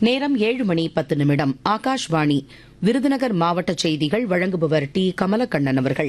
நேரம் ஏழு மணி பத்து நிமிடம் ஆகாஷ்வாணி விருதுநகர் மாவட்ட செய்திகள் வழங்குபவர் டி கமலக்கண்ணன் அவர்கள்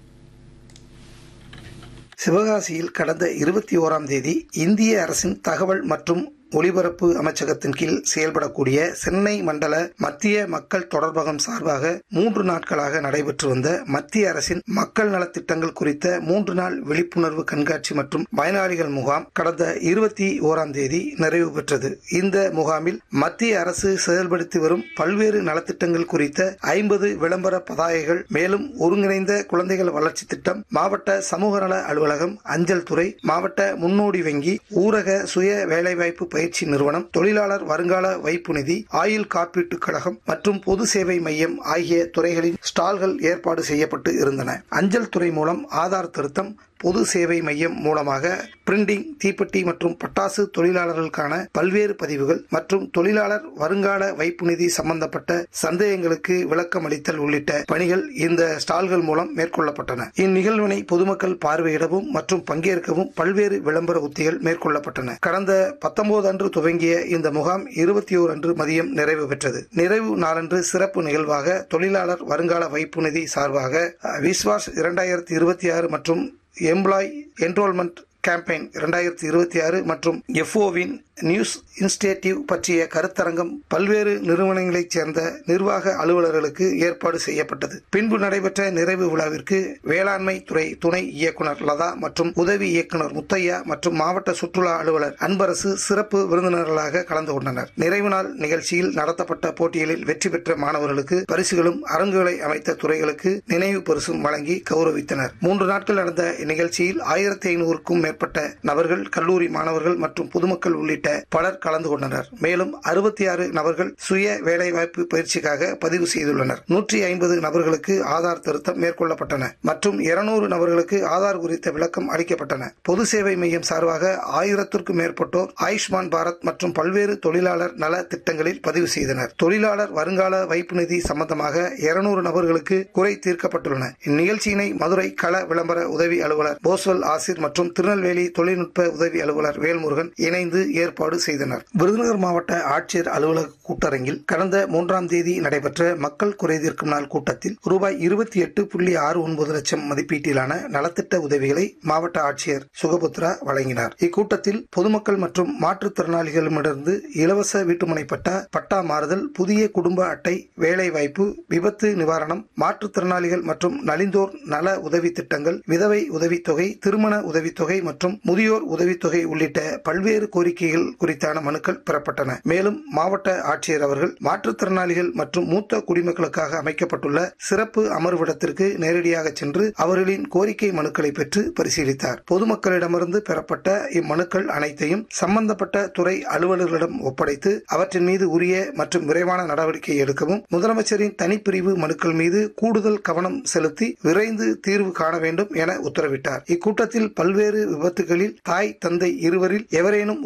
சிவகாசியில் கடந்த இருபத்தி ஓராம் தேதி இந்திய அரசின் தகவல் மற்றும் ஒலிபரப்பு அமைச்சகத்தின் கீழ் செயல்படக்கூடிய சென்னை மண்டல மத்திய மக்கள் தொடர்பகம் சார்பாக மூன்று நாட்களாக நடைபெற்று வந்த மத்திய அரசின் மக்கள் நலத்திட்டங்கள் குறித்த மூன்று நாள் விழிப்புணர்வு கண்காட்சி மற்றும் பயனாளிகள் முகாம் கடந்த இருபத்தி ஓராம் தேதி நிறைவு பெற்றது இந்த முகாமில் மத்திய அரசு செயல்படுத்தி வரும் பல்வேறு நலத்திட்டங்கள் குறித்த ஐம்பது விளம்பர பதாகைகள் மேலும் ஒருங்கிணைந்த குழந்தைகள் வளர்ச்சி திட்டம் மாவட்ட சமூக நல அலுவலகம் அஞ்சல் துறை மாவட்ட முன்னோடி வங்கி ஊரக சுய வேலைவாய்ப்பு பயிற்சி நிறுவனம் தொழிலாளர் வருங்கால வைப்பு நிதி ஆயுள் காப்பீட்டுக் கழகம் மற்றும் பொது சேவை மையம் ஆகிய துறைகளின் ஸ்டால்கள் ஏற்பாடு செய்யப்பட்டு இருந்தன அஞ்சல் துறை மூலம் ஆதார் திருத்தம் பொது சேவை மையம் மூலமாக பிரிண்டிங் தீப்பெட்டி மற்றும் பட்டாசு தொழிலாளர்களுக்கான பல்வேறு பதிவுகள் மற்றும் தொழிலாளர் வருங்கால வைப்பு நிதி சம்பந்தப்பட்ட சந்தேகங்களுக்கு விளக்கம் அளித்தல் உள்ளிட்ட பணிகள் இந்த ஸ்டால்கள் மூலம் மேற்கொள்ளப்பட்டன இந்நிகழ்வினை பொதுமக்கள் பார்வையிடவும் மற்றும் பங்கேற்கவும் பல்வேறு விளம்பர உத்திகள் மேற்கொள்ளப்பட்டன கடந்த பத்தொன்பது அன்று துவங்கிய இந்த முகாம் இருபத்தி ஓர் அன்று மதியம் நிறைவு பெற்றது நிறைவு நாளன்று சிறப்பு நிகழ்வாக தொழிலாளர் வருங்கால வைப்பு நிதி சார்பாக விஸ்வாஸ் இரண்டாயிரத்தி இருபத்தி ஆறு மற்றும் எம்ப்ளாய் என்ரோல்மெண்ட் கேம்பெயின் இரண்டாயிரத்தி இருபத்தி ஆறு மற்றும் எஃப்ஓவின் நியூஸ் இன்ஸ்டேட்டிவ் பற்றிய கருத்தரங்கம் பல்வேறு நிறுவனங்களைச் சேர்ந்த நிர்வாக அலுவலர்களுக்கு ஏற்பாடு செய்யப்பட்டது பின்பு நடைபெற்ற நிறைவு விழாவிற்கு வேளாண்மை துறை துணை இயக்குநர் லதா மற்றும் உதவி இயக்குநர் முத்தையா மற்றும் மாவட்ட சுற்றுலா அலுவலர் அன்பரசு சிறப்பு விருந்தினர்களாக கலந்து கொண்டனர் நிறைவு நாள் நிகழ்ச்சியில் நடத்தப்பட்ட போட்டிகளில் வெற்றி பெற்ற மாணவர்களுக்கு பரிசுகளும் அரங்குகளை அமைத்த துறைகளுக்கு நினைவு பரிசும் வழங்கி கௌரவித்தனர் மூன்று நாட்கள் நடந்த இந்நிகழ்ச்சியில் ஆயிரத்தி ஐநூறுக்கும் மேற்பட்ட நபர்கள் கல்லூரி மாணவர்கள் மற்றும் பொதுமக்கள் உள்ளிட்ட பலர் கலந்து கொண்டனர் மேலும் அறுபத்தி ஆறு நபர்கள் சுய வேலைவாய்ப்பு பயிற்சிக்காக பதிவு செய்துள்ளனர் நூற்றி ஐம்பது நபர்களுக்கு ஆதார் திருத்தம் மேற்கொள்ளப்பட்டன மற்றும் இருநூறு நபர்களுக்கு ஆதார் குறித்த விளக்கம் அளிக்கப்பட்டன பொது சேவை மையம் சார்பாக ஆயிரத்திற்கும் மேற்பட்டோர் ஆயுஷ்மான் பாரத் மற்றும் பல்வேறு தொழிலாளர் நல திட்டங்களில் பதிவு செய்தனர் தொழிலாளர் வருங்கால வைப்பு நிதி சம்பந்தமாக இருநூறு நபர்களுக்கு குறை தீர்க்கப்பட்டுள்ளன இந்நிகழ்ச்சியினை மதுரை கள விளம்பர உதவி அலுவலர் போஸ்வல் ஆசிர் மற்றும் திருநெல்வேலி தொழில்நுட்ப உதவி அலுவலர் வேல்முருகன் இணைந்து ஏற்பாடு செய்தனர் விருதுநகர் மாவட்ட ஆட்சியர் அலுவலக கூட்டரங்கில் கடந்த மூன்றாம் தேதி நடைபெற்ற மக்கள் குறை தீர்க்கும் நாள் கூட்டத்தில் ரூபாய் இருபத்தி எட்டு புள்ளி ஆறு ஒன்பது லட்சம் மதிப்பீட்டிலான நலத்திட்ட உதவிகளை மாவட்ட ஆட்சியர் சுகபுத்ரா வழங்கினார் இக்கூட்டத்தில் பொதுமக்கள் மற்றும் மாற்றுத்திறனாளிகளிடமிருந்து இலவச வீட்டுமனை பட்டா பட்டா மாறுதல் புதிய குடும்ப அட்டை வேலை வாய்ப்பு விபத்து நிவாரணம் மாற்றுத்திறனாளிகள் மற்றும் நலிந்தோர் நல உதவி திட்டங்கள் விதவை உதவித்தொகை திருமண உதவித்தொகை மற்றும் முதியோர் உதவித்தொகை உள்ளிட்ட பல்வேறு கோரிக்கைகள் குறித்தான மனுக்கள் பெறப்பட்டன மேலும் மாவட்ட ஆட்சியர் அவர்கள் மாற்றுத்திறனாளிகள் மற்றும் மூத்த குடிமக்களுக்காக அமைக்கப்பட்டுள்ள சிறப்பு அமர்விடத்திற்கு நேரடியாக சென்று அவர்களின் கோரிக்கை மனுக்களை பெற்று பரிசீலித்தார் பொதுமக்களிடமிருந்து பெறப்பட்ட இம்மனுக்கள் அனைத்தையும் சம்பந்தப்பட்ட துறை அலுவலர்களிடம் ஒப்படைத்து அவற்றின் மீது உரிய மற்றும் விரைவான நடவடிக்கை எடுக்கவும் முதலமைச்சரின் தனிப்பிரிவு மனுக்கள் மீது கூடுதல் கவனம் செலுத்தி விரைந்து தீர்வு காண வேண்டும் என உத்தரவிட்டார் இக்கூட்டத்தில் பல்வேறு விபத்துகளில் தாய் தந்தை இருவரில் எவரேனும்